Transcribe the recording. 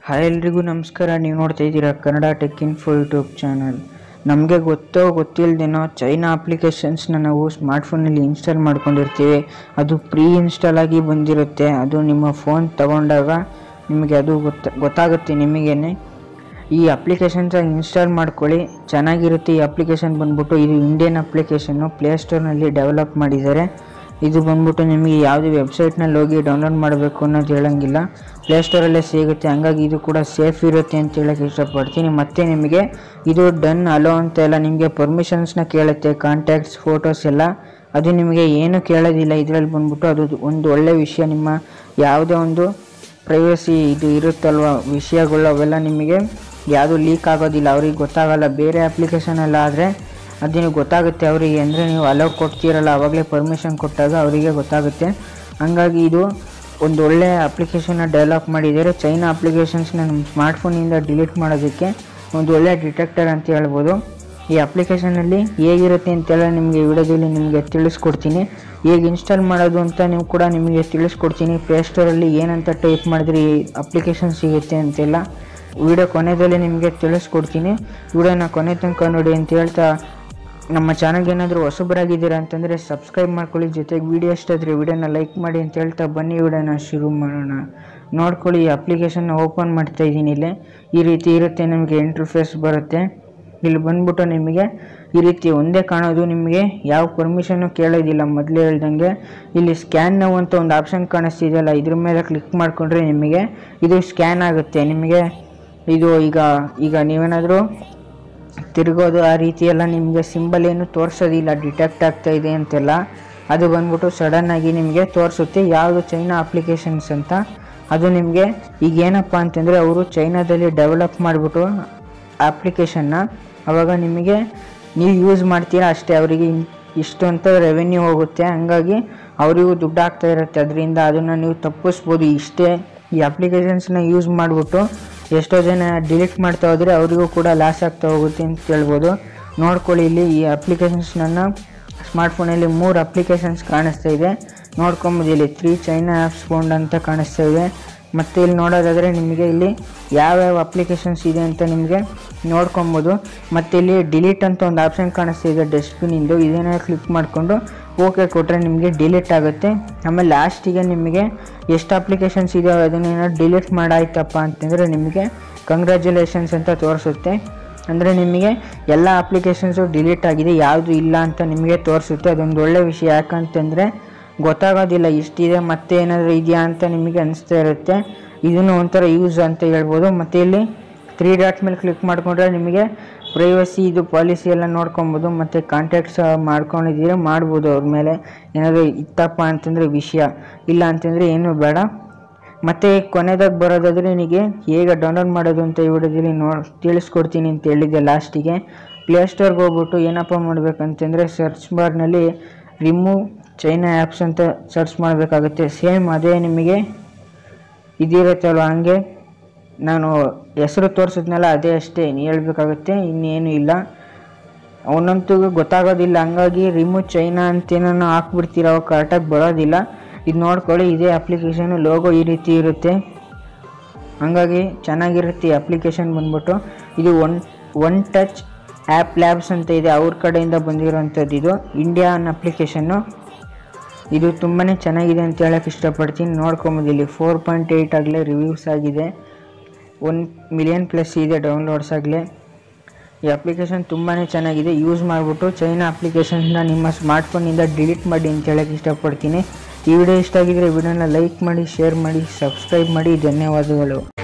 hi ಎಲ್ರಿಗೂ ನಮಸ್ಕಾರ ನೀವು ನೋಡ್ತಾ ಇದ್ದೀರಾ Kannada tech info YouTube channel ನಮಗೆ ಗೊತ್ತೋ ಗೊತ್ತಿಲ್ಲದೇನೋ ಚೈನಾ ಅಪ್ಲಿಕೇಶನ್ಸ್ನ ನಾವು ಸ್ಮಾರ್ಟ್ಫೋನಲ್ಲಿ ಇನ್ಸ್ಟಾಲ್ ಮಾಡ್ಕೊಂಡಿರ್ತೀವಿ ಅದು ಪ್ರೀ ಇನ್ಸ್ಟಾಲ್ ಆಗಿ ಬಂದಿರುತ್ತೆ ಅದು ನಿಮ್ಮ ಫೋನ್ ತಗೊಂಡಾಗ ನಿಮಗೆ ಅದು ಗೊತ್ತ ಗೊತ್ತಾಗುತ್ತೆ ನಿಮಗೇನೆ ಈ ಅಪ್ಲಿಕೇಶನ್ಸ್ ಇನ್ಸ್ಟಾಲ್ ಮಾಡ್ಕೊಳ್ಳಿ ಚೆನ್ನಾಗಿರುತ್ತೆ ಈ ಅಪ್ಲಿಕೇಶನ್ ಬಂದ್ಬಿಟ್ಟು ಇದು ಇಂಡಿಯನ್ ಅಪ್ಲಿಕೇಶನ್ನು ಪ್ಲೇಸ್ಟೋರ್ನಲ್ಲಿ ಡೆವಲಪ್ ಮಾಡಿದ್ದಾರೆ ಇದು ಬಂದ್ಬಿಟ್ಟು ನಿಮಗೆ ಯಾವುದೇ ವೆಬ್ಸೈಟ್ನಲ್ಲಿ ಹೋಗಿ ಡೌನ್ಲೋಡ್ ಮಾಡಬೇಕು ಅನ್ನೋದು ಹೇಳಂಗಿಲ್ಲ ಪ್ಲೇಸ್ಟೋರಲ್ಲೇ ಸಿಗುತ್ತೆ ಹಂಗಾಗಿ ಇದು ಕೂಡ ಸೇಫ್ ಇರುತ್ತೆ ಅಂತ ಹೇಳಕ್ಕೆ ಇಷ್ಟಪಡ್ತೀನಿ ಮತ್ತು ನಿಮಗೆ ಇದು ಡನ್ ಅಲೋ ಅಂತ ಎಲ್ಲ ನಿಮಗೆ ಪರ್ಮಿಷನ್ಸ್ನ ಕೇಳುತ್ತೆ ಕಾಂಟ್ಯಾಕ್ಟ್ಸ್ ಫೋಟೋಸ್ ಎಲ್ಲ ಅದು ನಿಮಗೆ ಏನು ಕೇಳೋದಿಲ್ಲ ಇದರಲ್ಲಿ ಬಂದ್ಬಿಟ್ಟು ಅದು ಒಂದು ಒಳ್ಳೆ ವಿಷಯ ನಿಮ್ಮ ಯಾವುದೇ ಒಂದು ಪ್ರೈವಸಿ ಇದು ಇರುತ್ತಲ್ವ ವಿಷಯಗಳು ಅವೆಲ್ಲ ನಿಮಗೆ ಯಾವುದು ಲೀಕ್ ಆಗೋದಿಲ್ಲ ಅವ್ರಿಗೆ ಗೊತ್ತಾಗಲ್ಲ ಬೇರೆ ಅಪ್ಲಿಕೇಶನ್ ಎಲ್ಲ ಆದರೆ ಅದು ನಿಮಗೆ ಗೊತ್ತಾಗುತ್ತೆ ಅವರಿಗೆ ಅಂದರೆ ನೀವು ಅಲೋ ಕೊಡ್ತೀರಲ್ಲ ಆವಾಗಲೇ ಪರ್ಮಿಷನ್ ಕೊಟ್ಟಾಗ ಅವರಿಗೆ ಗೊತ್ತಾಗುತ್ತೆ ಹಂಗಾಗಿ ಇದು ಒಂದು ಒಳ್ಳೆಯ ಅಪ್ಲಿಕೇಶನ್ನ ಡೆವಲಪ್ ಮಾಡಿದ್ದಾರೆ ಚೈನಾ ಅಪ್ಲಿಕೇಶನ್ಸ್ನ ನಮ್ಮ ಸ್ಮಾರ್ಟ್ಫೋನಿಂದ ಡಿಲೀಟ್ ಮಾಡೋದಕ್ಕೆ ಒಂದು ಒಳ್ಳೆಯ ಡಿಟೆಕ್ಟರ್ ಅಂತ ಹೇಳ್ಬೋದು ಈ ಅಪ್ಲಿಕೇಶನಲ್ಲಿ ಹೇಗಿರುತ್ತೆ ಅಂತೆಲ್ಲ ನಿಮಗೆ ವಿಡಿಯೋದಲ್ಲಿ ನಿಮಗೆ ತಿಳಿಸ್ಕೊಡ್ತೀನಿ ಹೇಗೆ ಇನ್ಸ್ಟಾಲ್ ಮಾಡೋದು ಅಂತ ನೀವು ಕೂಡ ನಿಮಗೆ ತಿಳಿಸ್ಕೊಡ್ತೀನಿ ಪ್ಲೇಸ್ಟೋರಲ್ಲಿ ಏನಂತ ಟೈಪ್ ಮಾಡಿದ್ರೆ ಈ ಅಪ್ಲಿಕೇಶನ್ ಸಿಗುತ್ತೆ ಅಂತೆಲ್ಲ ವಿಡಿಯೋ ಕೊನೆಯಲ್ಲಿ ನಿಮಗೆ ತಿಳಿಸ್ಕೊಡ್ತೀನಿ ವಿಡಿಯೋನ ಕೊನೆ ತನಕ ನೋಡಿ ಅಂತ ಹೇಳ್ತಾ ನಮ್ಮ ಚಾನಲ್ಗೆ ಏನಾದರೂ ಹೊಸಬರಾಗಿದ್ದೀರಾ ಅಂತಂದರೆ ಸಬ್ಸ್ಕ್ರೈಬ್ ಮಾಡ್ಕೊಳ್ಳಿ ಜೊತೆಗೆ ವಿಡಿಯೋ ಇಷ್ಟಾದರೆ ವಿಡಿಯೋನ ಲೈಕ್ ಮಾಡಿ ಅಂತ ಹೇಳ್ತಾ ಬನ್ನಿ ವಿಡಿಯೋನ ಶುರು ಮಾಡೋಣ ನೋಡ್ಕೊಳ್ಳಿ ಈ ಅಪ್ಲಿಕೇಶನ್ನ ಓಪನ್ ಮಾಡ್ತಾ ಇದ್ದೀನಿ ಇಲ್ಲಿ ಈ ರೀತಿ ಇರುತ್ತೆ ನಿಮಗೆ ಇಂಟರ್ಫೇಸ್ ಬರುತ್ತೆ ಇಲ್ಲಿ ಬಂದ್ಬಿಟ್ಟು ನಿಮಗೆ ಈ ರೀತಿ ಒಂದೇ ಕಾಣೋದು ನಿಮಗೆ ಯಾವ ಪರ್ಮಿಷನ್ನು ಕೇಳೋದಿಲ್ಲ ಮೊದಲೇ ಹೇಳ್ದಂಗೆ ಇಲ್ಲಿ ಸ್ಕ್ಯಾನ್ ನಾವು ಅಂತ ಒಂದು ಆಪ್ಷನ್ ಕಾಣಿಸ್ತಿದೆಯಲ್ಲ ಇದ್ರ ಮೇಲೆ ಕ್ಲಿಕ್ ಮಾಡಿಕೊಂಡ್ರೆ ನಿಮಗೆ ಇದು ಸ್ಕ್ಯಾನ್ ಆಗುತ್ತೆ ನಿಮಗೆ ಇದು ಈಗ ಈಗ ನೀವೇನಾದರೂ ತಿರುಗೋದು ಆ ರೀತಿ ಎಲ್ಲ ನಿಮಗೆ ಸಿಂಬಲ್ ಏನು ತೋರಿಸೋದಿಲ್ಲ ಡಿಟೆಕ್ಟ್ ಆಗ್ತಾ ಇದೆ ಅಂತೆಲ್ಲ ಅದು ಬಂದ್ಬಿಟ್ಟು ಸಡನ್ನಾಗಿ ನಿಮಗೆ ತೋರಿಸುತ್ತೆ ಯಾವುದು ಚೈನಾ ಅಪ್ಲಿಕೇಶನ್ಸ್ ಅಂತ ಅದು ನಿಮಗೆ ಈಗ ಏನಪ್ಪ ಅಂತಂದರೆ ಅವರು ಚೈನಾದಲ್ಲಿ ಡೆವಲಪ್ ಮಾಡಿಬಿಟ್ಟು ಅಪ್ಲಿಕೇಶನ್ನ ಆವಾಗ ನಿಮಗೆ ನೀವು ಯೂಸ್ ಮಾಡ್ತೀರಾ ಅಷ್ಟೇ ಅವರಿಗೆ ಇಷ್ಟು ಅಂತ ರೆವೆನ್ಯೂ ಹೋಗುತ್ತೆ ಹಂಗಾಗಿ ಅವರಿಗೂ ದುಡ್ಡು ಆಗ್ತಾ ಇರುತ್ತೆ ಅದರಿಂದ ಅದನ್ನು ನೀವು ತಪ್ಪಿಸ್ಬೋದು ಇಷ್ಟೇ ಈ ಅಪ್ಲಿಕೇಶನ್ಸ್ನ ಯೂಸ್ ಮಾಡಿಬಿಟ್ಟು ಎಷ್ಟೋ ಜನ ಡಿಲೀಟ್ ಮಾಡ್ತಾ ಹೋದರೆ ಅವರಿಗೂ ಕೂಡ ಲಾಸ್ ಆಗ್ತಾ ಹೋಗುತ್ತೆ ಅಂತ ಹೇಳ್ಬೋದು ನೋಡ್ಕೊಳ್ಳಿ ಇಲ್ಲಿ ಈ ಅಪ್ಲಿಕೇಶನ್ಸ್ ನನ್ನ ಸ್ಮಾರ್ಟ್ಫೋನಲ್ಲಿ ಮೂರು ಅಪ್ಲಿಕೇಶನ್ಸ್ ಕಾಣಿಸ್ತಾ ಇದೆ ನೋಡ್ಕೊಂಬೋದು ಇಲ್ಲಿ ತ್ರೀ ಚೈನಾ ಆ್ಯಪ್ಸ್ ಫೋನ್ ಅಂತ ಕಾಣಿಸ್ತಾ ಇದೆ ಮತ್ತು ಇಲ್ಲಿ ನೋಡೋದಾದರೆ ನಿಮಗೆ ಇಲ್ಲಿ ಯಾವ್ಯಾವ ಅಪ್ಲಿಕೇಶನ್ಸ್ ಇದೆ ಅಂತ ನಿಮಗೆ ನೋಡ್ಕೊಬೋದು ಮತ್ತು ಇಲ್ಲಿ ಡಿಲೀಟ್ ಅಂತ ಒಂದು ಆಪ್ಷನ್ ಕಾಣಿಸ್ತಾ ಇದೆ ಡಸ್ಟ್ಬಿನಿಂದು ಇದನ್ನೇ ಕ್ಲಿಕ್ ಮಾಡಿಕೊಂಡು ಓಕೆ ಕೊಟ್ಟರೆ ನಿಮಗೆ ಡಿಲೀಟ್ ಆಗುತ್ತೆ ಆಮೇಲೆ ಲಾಸ್ಟಿಗೆ ನಿಮಗೆ ಎಷ್ಟು ಅಪ್ಲಿಕೇಶನ್ಸ್ ಇದಾವೆ ಅದನ್ನೇನೋ ಡಿಲೀಟ್ ಮಾಡಾಯ್ತಪ್ಪ ಅಂತಂದರೆ ನಿಮಗೆ ಕಂಗ್ರ್ಯಾಚುಲೇಷನ್ಸ್ ಅಂತ ತೋರಿಸುತ್ತೆ ಅಂದರೆ ನಿಮಗೆ ಎಲ್ಲ ಅಪ್ಲಿಕೇಶನ್ಸು ಡಿಲೀಟ್ ಆಗಿದೆ ಯಾವುದು ಇಲ್ಲ ಅಂತ ನಿಮಗೆ ತೋರಿಸುತ್ತೆ ಅದೊಂದು ಒಳ್ಳೆ ವಿಷಯ ಯಾಕಂತಂದರೆ ಗೊತ್ತಾಗೋದಿಲ್ಲ ಇಷ್ಟಿದೆ ಮತ್ತೆ ಏನಾದರೂ ಇದೆಯಾ ಅಂತ ನಿಮಗೆ ಅನಿಸ್ತಾ ಇರುತ್ತೆ ಇದನ್ನು ಒಂಥರ ಯೂಸ್ ಅಂತ ಹೇಳ್ಬೋದು ಮತ್ತು ಇಲ್ಲಿ ತ್ರೀ ಡಾಟ್ ಮೇಲೆ ಕ್ಲಿಕ್ ಮಾಡಿಕೊಂಡ್ರೆ ನಿಮಗೆ ಪ್ರೈವಸಿ ಇದು ಪಾಲಿಸಿ ಎಲ್ಲ ನೋಡ್ಕೊಬೋದು ಮತ್ತು ಕಾಂಟ್ಯಾಕ್ಟ್ಸ್ ಮಾಡ್ಕೊಂಡಿದ್ದೀರ ಮಾಡ್ಬೋದು ಅವ್ರ ಮೇಲೆ ಏನಾದರೂ ಇತ್ತಪ್ಪ ಅಂತಂದರೆ ವಿಷಯ ಇಲ್ಲ ಅಂತಂದರೆ ಏನೂ ಬೇಡ ಮತ್ತು ಕೊನೆದಾಗಿ ಬರೋದಾದರೆ ನಿನಗೆ ಹೇಗೆ ಡೌನ್ಲೋಡ್ ಮಾಡೋದು ಅಂತ ಈ ವಿಡಿಯೋದಲ್ಲಿ ನೋಡಿ ತಿಳಿಸ್ಕೊಡ್ತೀನಿ ಅಂತ ಹೇಳಿದ್ದೆ ಲಾಸ್ಟಿಗೆ ಪ್ಲೇಸ್ಟೋರ್ಗೆ ಹೋಗ್ಬಿಟ್ಟು ಏನಪ್ಪ ಮಾಡಬೇಕಂತಂದರೆ ಸರ್ಚ್ ಬಾರ್ನಲ್ಲಿ ರಿಮೂವ್ ಚೈನಾ ಆ್ಯಪ್ಸ್ ಅಂತ ಸರ್ಚ್ ಮಾಡಬೇಕಾಗುತ್ತೆ ಸೇಮ್ ಅದೇ ನಿಮಗೆ ಇದಿರುತ್ತಲ್ವ ಹಂಗೆ ನಾನು ಹೆಸರು ತೋರಿಸಿದ್ನಲ್ಲ ಅದೇ ಅಷ್ಟೇ ಹೇಳ್ಬೇಕಾಗುತ್ತೆ ಇನ್ನೇನು ಇಲ್ಲ ಅವನಂತೂ ಗೊತ್ತಾಗೋದಿಲ್ಲ ಹಂಗಾಗಿ ರಿಮೂವ್ ಚೈನಾ ಅಂತೇನೋ ಹಾಕ್ಬಿಡ್ತೀರ ಅವಾಗ ಕರೆಕ್ಟಾಗಿ ಬರೋದಿಲ್ಲ ಇದು ನೋಡ್ಕೊಳ್ಳಿ ಇದೇ ಅಪ್ಲಿಕೇಶನ್ ಲೋಗೋ ಈ ರೀತಿ ಇರುತ್ತೆ ಹಂಗಾಗಿ ಚೆನ್ನಾಗಿರುತ್ತೆ ಈ ಅಪ್ಲಿಕೇಶನ್ ಬಂದ್ಬಿಟ್ಟು ಇದು one one touch app labs ಅಂತ ಇದೆ ಅವ್ರ ಕಡೆಯಿಂದ ಬಂದಿರೋವಂಥದ್ದು ಇದು ಇಂಡಿಯಾ ಅನ್ನೋ ಅಪ್ಲಿಕೇಶನ್ನು ಇದು ತುಂಬಾ ಚೆನ್ನಾಗಿದೆ ಅಂತ ಹೇಳಕ್ಕೆ ಇಷ್ಟಪಡ್ತೀನಿ ನೋಡ್ಕೊಬೋದು ಇಲ್ಲಿ ಫೋರ್ ಪಾಯಿಂಟ್ ಏಯ್ಟ್ ಆಗಲೇ ರಿವ್ಯೂಸ್ ಆಗಿದೆ ಒನ್ ಮಿಲಿಯನ್ ಪ್ಲಸ್ ಇದೆ ಡೌನ್ಲೋಡ್ಸ್ ಆಗಲೇ ಈ ಅಪ್ಲಿಕೇಶನ್ ತುಂಬಾ ಚೆನ್ನಾಗಿದೆ ಯೂಸ್ ಮಾಡಿಬಿಟ್ಟು ಚೈನಾ ಅಪ್ಲಿಕೇಶನ್ನ ನಿಮ್ಮ ಸ್ಮಾರ್ಟ್ಫೋನಿಂದ ಡಿಲೀಟ್ ಮಾಡಿ ಅಂತ ಹೇಳಕ್ಕೆ ಇಷ್ಟಪಡ್ತೀನಿ ಈ ವಿಡಿಯೋ ಇಷ್ಟ ಆಗಿದ್ರೆ ವಿಡಿಯೋನ ಲೈಕ್ ಮಾಡಿ ಶೇರ್ ಮಾಡಿ ಸಬ್ಸ್ಕ್ರೈಬ್ ಮಾಡಿ ಧನ್ಯವಾದಗಳು